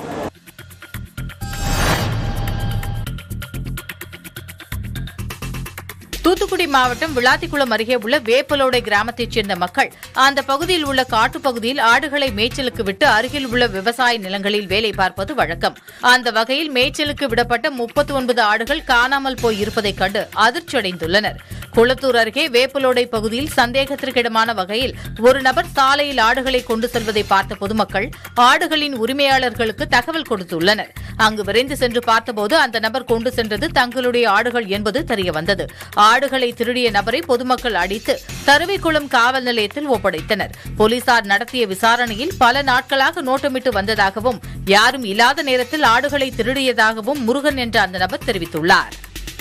தூத்துக்குடி மாவட்டம் விளாத்திக்குளம் அருகே உள்ள வேப்பலோடை கிராமத்தைச் சேர்ந்த மக்கள் அந்த பகுதியில் உள்ள காட்டுப்பகுதியில் ஆடுகளை மேய்ச்சலுக்கு விட்டு அருகில் உள்ள விவசாய நிலங்களில் வேலை பார்ப்பது வழக்கம் அந்த வகையில் மேய்ச்சலுக்கு விடப்பட்ட முப்பத்தி ஒன்பது ஆடுகள் காணாமல் போய் இருப்பதைக் கண்டு அதிர்ச்சியடைந்துள்ளனர் குளத்தூர் அருகே வேப்பலோடை பகுதியில் சந்தேகத்திற்கிடமான வகையில் ஒரு நபர் சாலையில் ஆடுகளை கொண்டு செல்வதை பார்த்த பொதுமக்கள் ஆடுகளின் உரிமையாளர்களுக்கு தகவல் கொடுத்துள்ளனர் அங்கு விரைந்து சென்று பார்த்தபோது அந்த நபர் கொண்டு சென்றது தங்களுடைய ஆடுகள் என்பது தெரியவந்தது ஆடுகளை திருடிய நபரை பொதுமக்கள் அடித்து தருவைக்குளம் காவல் நிலையத்தில் ஒப்படைத்தனர் போலீசார் நடத்திய விசாரணையில் பல நாட்களாக நோட்டமிட்டு வந்ததாகவும் யாரும் இல்லாத நேரத்தில் ஆடுகளை திருடியதாகவும் முருகன் என்ற அந்த நபர் தெரிவித்துள்ளார்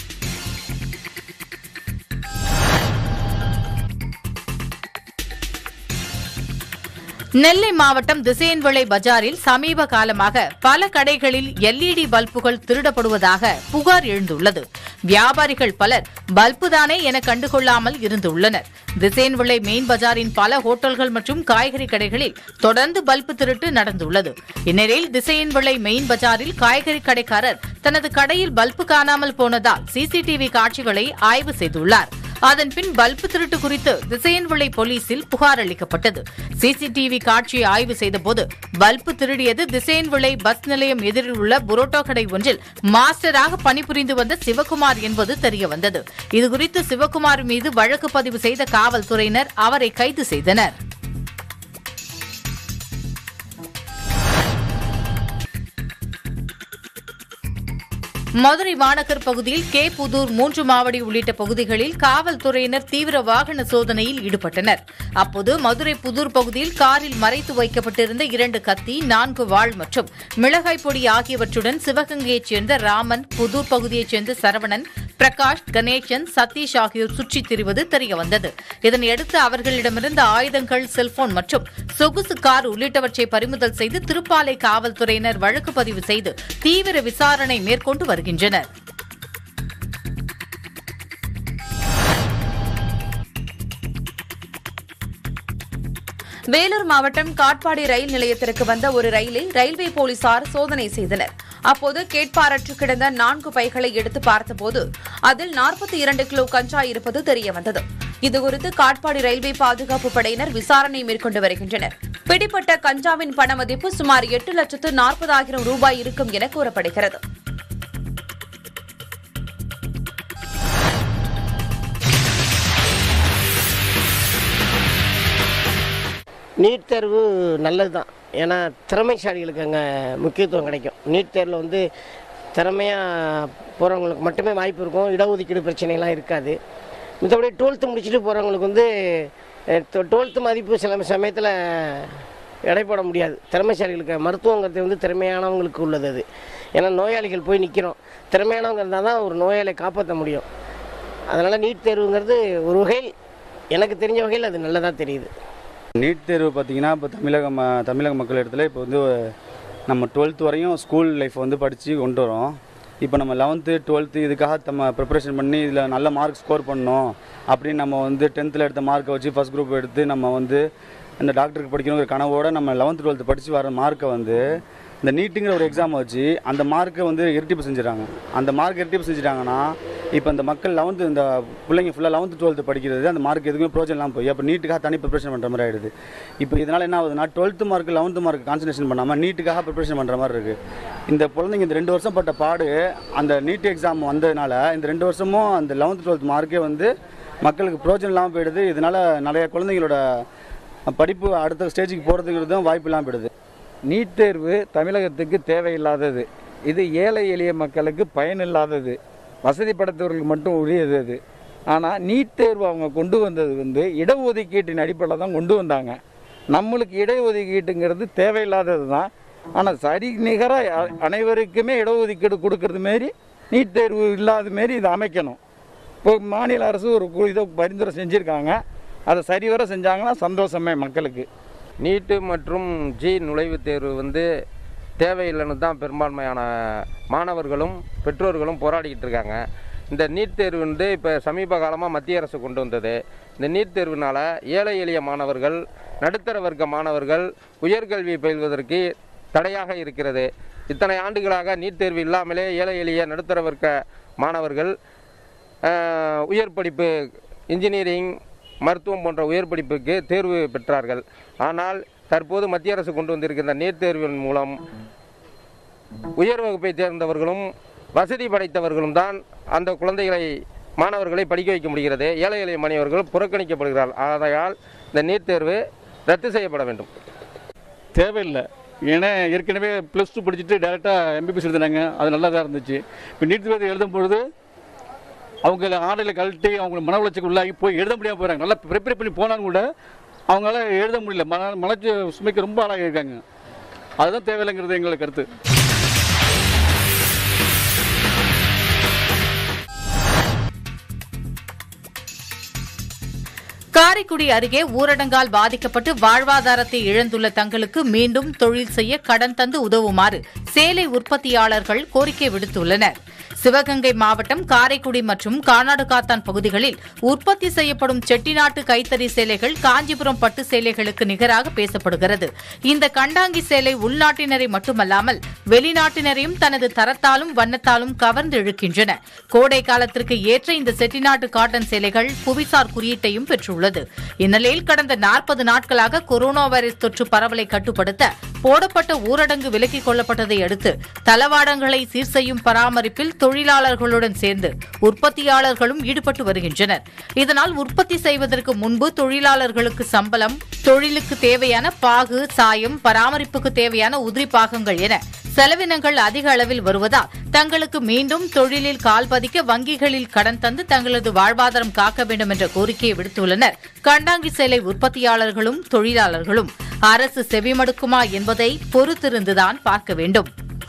நெல்லை மாவட்டம் திசையன்விளை பஜாரில் சமீப காலமாக பல கடைகளில் எல்இடி பல்புகள் திருடப்படுவதாக புகார் எழுந்துள்ளது வியாபாரிகள் பலர் பல்பு தானே என கண்டுகொள்ளாமல் இருந்துள்ளனர் திசையன்விளை மெயின் பஜாரின் பல ஹோட்டல்கள் மற்றும் காய்கறி கடைகளில் தொடர்ந்து பல்பு திருட்டு நடந்துள்ளது இந்நிலையில் திசையன்விளை மெயின் பஜாரில் காய்கறி கடைக்காரர் தனது கடையில் பல்பு காணாமல் போனதால் சிசிடிவி காட்சிகளை ஆய்வு செய்துள்ளார் அதன் பின் பல்பு திருட்டு குறித்து திசையன்விளை போலீசில் புகார் அளிக்கப்பட்டது சிசிடிவி காட்சியை ஆய்வு செய்தபோது பல்பு திருடியது திசையன்விளை பஸ் நிலையம் எதிரில் உள்ள புரோட்டா கடை ஒன்றில் மாஸ்டராக பணிபுரிந்து வந்த சிவகுமார் என்பது தெரியவந்தது இதுகுறித்து சிவகுமார் மீது வழக்கு பதிவு செய்த காவல்துறையினர் அவரை கைது செய்தனர் மதுரை மாநகர் பகுதியில் கே புதூர் மூன்று மாவடி உள்ளிட்ட பகுதிகளில் காவல்துறையினர் தீவிர வாகன சோதனையில் ஈடுபட்டனர் அப்போது மதுரை புதூர் பகுதியில் காரில் மறைத்து வைக்கப்பட்டிருந்த இரண்டு கத்தி நான்கு வாள் மற்றும் மிளகாய் பொடி ஆகியவற்றுடன் சிவகங்கையைச் சேர்ந்த ராமன் புதூர் பகுதியைச் சேர்ந்த சரவணன் பிரகாஷ் கணேசன் சதீஷ் ஆகியோர் சுற்றித் திரிவது தெரியவந்தது இதனையடுத்து அவர்களிடமிருந்த ஆயுதங்கள் செல்போன் மற்றும் சொகுசு கார் உள்ளிட்டவற்றை பறிமுதல் செய்து திருப்பாலை காவல்துறையினர் வழக்கு பதிவு செய்து தீவிர விசாரணை மேற்கொண்டு வருகின்றனர் வேலூர் மாவட்டம் காட்பாடி ரயில் நிலையத்திற்கு வந்த ஒரு ரயிலை ரயில்வே போலீசார் சோதனை செய்தனர் அப்போது கேட்பாரற்று கிடந்த நான்கு பைகளை எடுத்து பார்த்தபோது அதில் நாற்பத்தி இரண்டு கிலோ கஞ்சா இருப்பது தெரியவந்தது இதுகுறித்து காட்பாடி ரயில்வே பாதுகாப்பு படையினர் விசாரணை மேற்கொண்டு வருகின்றனர் பிடிப்பட்ட கஞ்சாவின் பண மதிப்பு சுமார் எட்டு லட்சத்து நாற்பதாயிரம் ரூபாய் இருக்கும் என கூறப்படுகிறது நீட் தேர்வு நல்லது தான் ஏன்னா திறமைசாலிகளுக்கு அங்கே முக்கியத்துவம் கிடைக்கும் நீட் தேர்வில் வந்து திறமையாக போகிறவங்களுக்கு மட்டுமே வாய்ப்பு இருக்கும் இடஒதுக்கீடு பிரச்சனைலாம் இருக்காது மற்றபடி டுவெல்த்து முடிச்சுட்டு போகிறவங்களுக்கு வந்து டுவெல்த்து மதிப்பு சில சமயத்தில் எடை போட முடியாது திறமைசாலிகளுக்கு மருத்துவங்கிறது வந்து திறமையானவங்களுக்கு உள்ளது அது ஏன்னா நோயாளிகள் போய் நிற்கிறோம் திறமையானவங்க இருந்தால் தான் ஒரு நோயாளியை காப்பாற்ற முடியும் அதனால் நீட் தேர்வுங்கிறது ஒரு வகையில் எனக்கு தெரிஞ்ச வகையில் அது நல்லதாக தெரியுது நீட் தேர்வு பார்த்தீங்கன்னா இப்போ தமிழக ம தமிழக மக்கள் இடத்துல இப்போ வந்து நம்ம டுவெல்த் வரையும் ஸ்கூல் லைஃப் வந்து படித்து கொண்டு வரோம் இப்போ நம்ம லெவன்த்து டுவெல்த்து இதுக்காக நம்ம ப்ரிப்பரேஷன் பண்ணி இதில் நல்ல மார்க் ஸ்கோர் பண்ணோம் அப்படின்னு நம்ம வந்து டென்த்தில் எடுத்த மார்க்கை வச்சு ஃபஸ்ட் குரூப் எடுத்து நம்ம வந்து இந்த டாக்டருக்கு படிக்கணுங்கிற கனவோட நம்ம லெவன்த்து டுவெல்த்து படித்து வர மார்க்கை வந்து இந்த நீட்டுங்கிற ஒரு எக்ஸாம் வச்சு அந்த மார்க்கை வந்து இரட்டிப்பு செஞ்சுறாங்க அந்த மார்க் இரட்டிப்பு செஞ்சுட்டாங்கன்னா இப்போ இந்த மக்கள் லெவன்த்து இந்த பிள்ளைங்க ஃபுல்லாக லெவன்த்து டுவெல்த்து படிக்கிறது அந்த மார்க் எதுவுமே ப்ரோஜனம் இல்லாமல் போய் அப்போ நீட்டுக்காக தனி ப்ரிப்பரேஷன் பண்ணுற மாதிரி ஆகிடுது இப்போ இதனால் என்ன ஆகுதுன்னா twelfth mark eleventh mark concentration பண்ணாமல் நீட்டுக்காக ப்ரிப்பரேஷன் பண்ணுற மாதிரி இருக்குது இந்த குழந்தைங்க இந்த ரெண்டு வருஷம் பட்ட பாடு அந்த நீட் எக்ஸாம் வந்ததுனால இந்த ரெண்டு வருஷமும் அந்த லெவன்த்து டுவெல்த் மார்க்கே வந்து மக்களுக்கு ப்ரோஜனம் இல்லாமல் போயிடுது இதனால் நிறைய குழந்தைங்களோட படிப்பு அடுத்த ஸ்டேஜுக்கு போகிறதுங்கிறதும் வாய்ப்பு இல்லாமல் போயிடுது நீட் தேர்வு தமிழகத்துக்கு தேவையில்லாதது இது ஏழை எளிய மக்களுக்கு பயனில்லாதது வசதி படைத்தவர்களுக்கு மட்டும் உரியது அது ஆனால் நீட் தேர்வு அவங்க கொண்டு வந்தது வந்து இடஒதுக்கீட்டின் அடிப்படையில் தான் கொண்டு வந்தாங்க நம்மளுக்கு இடஒதுக்கீட்டுங்கிறது தேவையில்லாதது தான் ஆனால் சரி நிகராக அனைவருக்குமே இடஒதுக்கீடு கொடுக்கறது மாரி நீட் தேர்வு இல்லாத மாரி இதை அமைக்கணும் இப்போ மாநில அரசு ஒரு கு- இதை பரிந்துரை செஞ்சுருக்காங்க அதை சரிவர செஞ்சாங்கன்னா சந்தோஷமே மக்களுக்கு நீட்டு மற்றும் ஜி நுழைவுத் தேர்வு வந்து தேவையில்லைன்னு தான் பெரும்பான்மையான மாணவர்களும் பெற்றோர்களும் போராடிக்கிட்டு இருக்காங்க இந்த நீட் தேர்வு வந்து இப்போ சமீப காலமாக மத்திய அரசு கொண்டு வந்தது இந்த நீட் தேர்வுனால ஏழை எளிய மாணவர்கள் நடுத்தர வர்க்க மாணவர்கள் உயர்கல்வி பயில்வதற்கு தடையாக இருக்கிறது இத்தனை ஆண்டுகளாக நீட் தேர்வு இல்லாமலே ஏழை எளிய நடுத்தர வர்க்க மாணவர்கள் ஆஹ், உயர் படிப்பு இன்ஜினியரிங் மருத்துவம் போன்ற உயர் படிப்புக்கு தேர்வு பெற்றார்கள் ஆனால் தற்போது மத்திய அரசு கொண்டு வந்திருக்கின்ற நீட் தேர்வின் மூலம் உயர் வகுப்பை சேர்ந்தவர்களும் வசதி படைத்தவர்களும் தான் அந்த குழந்தைகளை மாணவர்களை படிக்க வைக்க முடிகிறது ஏழை எளிய மாணவர்கள் புறக்கணிக்கப்படுகிறார்கள் ஆகையால் இந்த நீட் தேர்வு ரத்து செய்யப்பட வேண்டும் தேவையில்லை ஏன்னா ஏற்கனவே ப்ளஸ் டூ படிச்சுட்டு டேரெக்டாக எம்பிபிஎஸ் எழுதினாங்க அது நல்லா தான் இருந்துச்சு இப்போ நீட் தேர்வு எழுதும் பொழுது அவங்க ஆடையில் கழட்டி அவங்க மன உளைச்சலுக்கு உள்ளாகி போய் எழுத முடியாமல் போகிறாங்க நல்லா ப்ரிப்பேர் பண்ணி போனாலும் கூட அவங்களால எழுத முடியல மன மனச்சு சுமைக்கு ரொம்ப ஆளாகி இருக்காங்க அதுதான் தேவையில்லைங்கிறது எங்களோட கருத்து காரைக்குடி அருகே ஊரடங்கால் பாதிக்கப்பட்டு வாழ்வாதாரத்தை இழந்துள்ள தங்களுக்கு மீண்டும் தொழில் செய்ய கடன் தந்து உதவுமாறு சேலை உற்பத்தியாளர்கள் கோரிக்கை விடுத்துள்ளனர் சிவகங்கை மாவட்டம் காரைக்குடி மற்றும் கானாடுகாத்தான் பகுதிகளில் உற்பத்தி செய்யப்படும் செட்டிநாட்டு கைத்தறி சேலைகள் காஞ்சிபுரம் பட்டு சேலைகளுக்கு நிகராக பேசப்படுகிறது இந்த கண்டாங்கி சேலை உள்நாட்டினரை மட்டுமல்லாமல் வெளிநாட்டினரையும் தனது தரத்தாலும் வண்ணத்தாலும் கவர்ந்து இழுக்கின்றன கோடை காலத்திற்கு ஏற்ற இந்த செட்டிநாட்டு காட்டன் சேலைகள் புவிசார் குறியீட்டையும் பெற்றுள்ளது இந்நிலையில் கடந்த நாற்பது நாட்களாக கொரோனா வைரஸ் தொற்று பரவலை கட்டுப்படுத்த போடப்பட்ட ஊரடங்கு விலக்கிக் கொள்ளப்பட்டதை அடுத்து தளவாடங்களை சீர் செய்யும் பராமரிப்பில் தொழிலாளர்களுடன் சேர்ந்து உற்பத்தியாளர்களும் ஈடுபட்டு வருகின்றனர் இதனால் உற்பத்தி செய்வதற்கு முன்பு தொழிலாளர்களுக்கு சம்பளம் தொழிலுக்கு தேவையான பாகு சாயம் பராமரிப்புக்கு தேவையான உதிரி பாகங்கள் என செலவினங்கள் அதிக அளவில் வருவதால் தங்களுக்கு மீண்டும் தொழிலில் கால் பதிக்க வங்கிகளில் கடன் தந்து தங்களது வாழ்வாதாரம் காக்க வேண்டும் என்ற கோரிக்கையை விடுத்துள்ளனர் கண்டாங்கி சேலை உற்பத்தியாளர்களும் தொழிலாளர்களும் அரசு செவிமடுக்குமா என்பதை பொறுத்திருந்துதான் பார்க்க வேண்டும்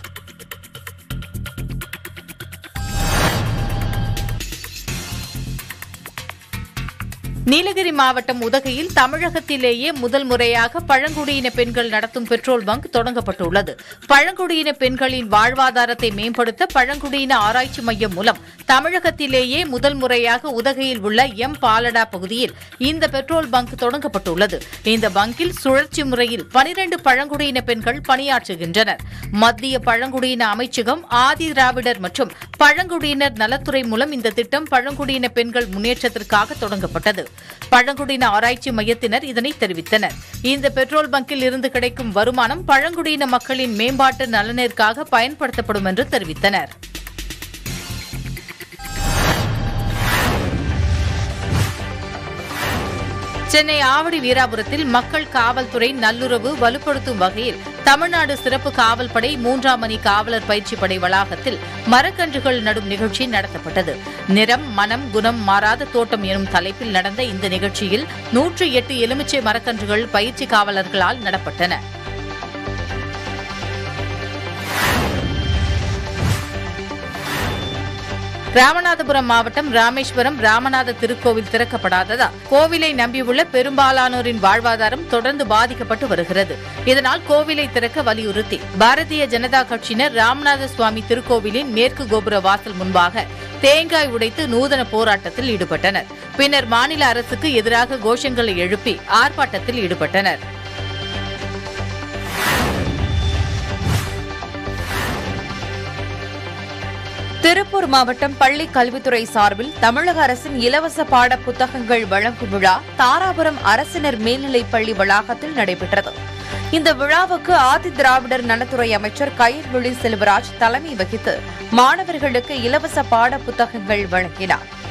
நீலகிரி மாவட்டம் உதகையில் தமிழகத்திலேயே முதல் முறையாக பழங்குடியின பெண்கள் நடத்தும் பெட்ரோல் பங்க் தொடங்கப்பட்டுள்ளது பழங்குடியின பெண்களின் வாழ்வாதாரத்தை மேம்படுத்த பழங்குடியின ஆராய்ச்சி மையம் மூலம் தமிழகத்திலேயே முதல் முறையாக உதகையில் உள்ள எம் பாலடா பகுதியில் இந்த பெட்ரோல் பங்க் தொடங்கப்பட்டுள்ளது இந்த பங்கில் சுழற்சி முறையில் பனிரண்டு பழங்குடியின பெண்கள் பணியாற்றுகின்றனர் மத்திய பழங்குடியின அமைச்சகம் ஆதி திராவிடர் மற்றும் பழங்குடியினர் நலத்துறை மூலம் இந்த திட்டம் பழங்குடியின பெண்கள் முன்னேற்றத்திற்காக தொடங்கப்பட்டது பழங்குடியின ஆராய்ச்சி மையத்தினர் இதனை தெரிவித்தனர் இந்த பெட்ரோல் பங்கில் இருந்து கிடைக்கும் வருமானம் பழங்குடியின மக்களின் மேம்பாட்டு நலனிற்காக பயன்படுத்தப்படும் என்று தெரிவித்தனர் சென்னை ஆவடி வீராபுரத்தில் மக்கள் காவல்துறை நல்லுறவு வலுப்படுத்தும் வகையில் தமிழ்நாடு சிறப்பு காவல் படை மூன்றாம் மணி காவலர் பயிற்சி படை வளாகத்தில் மரக்கன்றுகள் நடும் நிகழ்ச்சி நடத்தப்பட்டது நிறம் மனம் குணம் மாறாத தோட்டம் எனும் தலைப்பில் நடந்த இந்த நிகழ்ச்சியில் நூற்று எட்டு எலுமிச்சை மரக்கன்றுகள் பயிற்சி காவலர்களால் நடப்பட்டன ராமநாதபுரம் மாவட்டம் ராமேஸ்வரம் ராமநாத திருக்கோவில் திறக்கப்படாததால் கோவிலை நம்பியுள்ள பெரும்பாலானோரின் வாழ்வாதாரம் தொடர்ந்து பாதிக்கப்பட்டு வருகிறது இதனால் கோவிலை திறக்க வலியுறுத்தி பாரதிய ஜனதா கட்சியினர் ராமநாத சுவாமி திருக்கோவிலின் மேற்கு கோபுர வாசல் முன்பாக தேங்காய் உடைத்து நூதன போராட்டத்தில் ஈடுபட்டனர் பின்னர் மாநில அரசுக்கு எதிராக கோஷங்களை எழுப்பி ஆர்ப்பாட்டத்தில் ஈடுபட்டனர் திருப்பூர் மாவட்டம் பள்ளி கல்வித்துறை சார்பில் தமிழக அரசின் இலவச பாட புத்தகங்கள் வழங்கும் விழா தாராபுரம் அரசினர் மேல்நிலைப் பள்ளி வளாகத்தில் நடைபெற்றது இந்த விழாவுக்கு ஆதி திராவிடர் நலத்துறை அமைச்சர் கயல்விழி செல்வராஜ் தலைமை வகித்து மாணவர்களுக்கு இலவச பாட புத்தகங்கள் வழங்கினார்